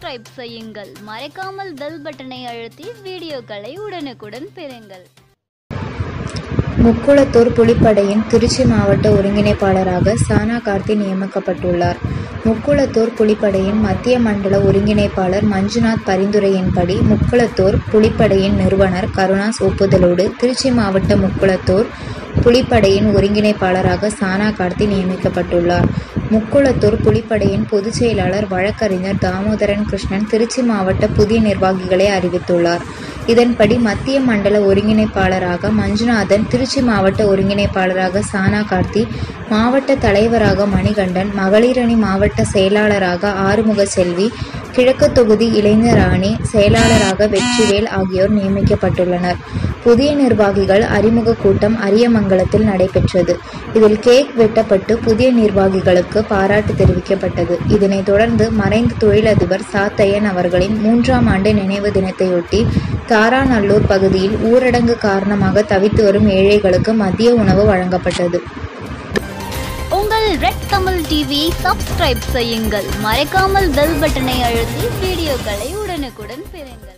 subscribe செய்யுங்கள் மறக்காமல் bell பட்டனை அழுத்தி வீடியோக்களை உடனுக்குடன் பெறுங்கள் முக்குளத்தூர் புலிப்படையின் திருச்சி மாவட்ட ஒருங்கிணைப்பாளராக சானா கார்த்தி நியமிக்கப்பட்டுள்ளார் முக்குளத்தூர் புலிப்படையின் மத்திய மண்டல ஒருங்கிணைப்பாளர் மஞ்சுநாத் பரிந்துரையின்படி முக்குளத்தூர் புலிப்படையின் நிறுவனர் கருணாஸ் ஒப்புதலோடு திருச்சி மாவட்ட முக்குளத்தூர் புலிப்படையின் ஒருங்கிணைப்பாளராக சானா கார்த்தி நியமிக்கப்பட்டுள்ளார் முக்குளத்தூர் புலிப்படையின் பொதுச் செயலாளர் வழக்கறிஞர் தாமோதரன் கிருஷ்ணன் திருச்சி மாவட்ட புதிய நிர்வாகிகளை அறிவித்துள்ளார் இதன்படி மத்திய மண்டல ஒருங்கிணைப்பாளராக மஞ்சுநாதன் திருச்சி மாவட்ட ஒருங்கிணைப்பாளராக சானா கார்த்தி மாவட்ட தலைவராக மணிகண்டன் மகளிரணி மாவட்ட செயலாளராக ஆறுமுக செல்வி கிழக்கு தொகுதி இளைஞர் அணி செயலாளராக வெற்றிவேல் ஆகியோர் நியமிக்கப்பட்டுள்ளனர் புதிய நிர்வாகிகள் அறிமுக கூட்டம் அரியமங்கலத்தில் நடைபெற்றது இதில் கேக் வெட்டப்பட்டு புதிய நிர்வாகிகளுக்கு பாராட்டு தெரிவிக்கப்பட்டது இதனைத் தொடர்ந்து மறைந்த தொழிலதிபர் சாத்தையன் அவர்களின் மூன்றாம் ஆண்டு நினைவு தினத்தையொட்டி தாராநல்லூர் பகுதியில் ஊரடங்கு காரணமாக தவித்து வரும் ஏழைகளுக்கு மதிய உணவு வழங்கப்பட்டது உங்கள் ரெட் தமிழ் டிவியை சப்ஸ்கிரைப் செய்யுங்கள் மறக்காமல் பெல் பட்டனை அழுத்தி வீடியோக்களை உடனுக்குடன் பெறுங்கள்